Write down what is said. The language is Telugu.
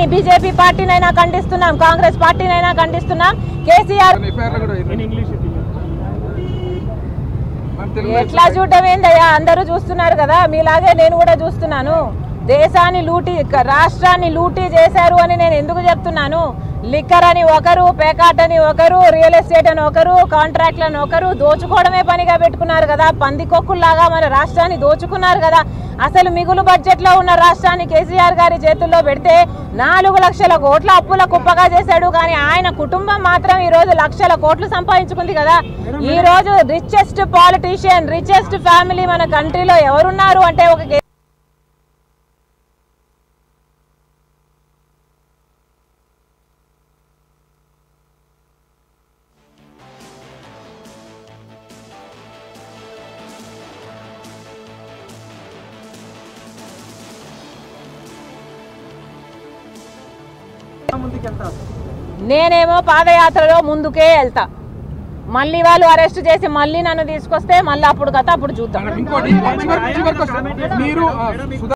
పార్టీని బీజేపీ పార్టీనైనా ఖండిస్తున్నాం కాంగ్రెస్ పార్టీనైనా ఖండిస్తున్నాం కేసీఆర్ ఎఫ్ఐఆర్లో కూడా అయింది. మన తెలుగులో ఎట్లా చూడటం ఏందయ్యా అందరూ చూస్తున్నారు కదా మీలాగే నేను కూడా చూస్తున్నాను దేశాన్ని లూటీ రాష్ట్రాన్ని లూటీ చేశారు అని నేను ఎందుకు చెప్తున్నాను లిక్కర్ అని ఒకరు పేకాట్ అని ఒకరు రియల్ ఎస్టేట్ అని ఒకరు కాంట్రాక్ట్లు అని ఒకరు దోచుకోవడమే పనిగా పెట్టుకున్నారు కదా పందికొక్కుల్లాగా మన రాష్ట్రాన్ని దోచుకున్నారు కదా అసలు మిగులు బడ్జెట్ లో ఉన్న రాష్ట్రాన్ని కేసీఆర్ గారి చేతుల్లో పెడితే నాలుగు లక్షల కోట్ల అప్పుల కుప్పగా చేశాడు కానీ ఆయన కుటుంబం మాత్రం ఈ రోజు లక్షల కోట్లు సంపాదించుకుంది కదా ఈ రోజు రిచెస్ట్ పాలిటీషియన్ రిచెస్ట్ ఫ్యామిలీ మన కంట్రీలో ఎవరున్నారు అంటే ఒక కే- నేనేమో పాదయాత్రలో ముందుకే వెళ్తా మళ్ళీ వాళ్ళు అరెస్ట్ చేసి మళ్ళీ నన్ను తీసుకొస్తే మళ్ళీ అప్పుడు కథ అప్పుడు చూద్దాం ఇంకోటి చివరి చివరి క్వశ్చన్ మీరు ఆ, సుధా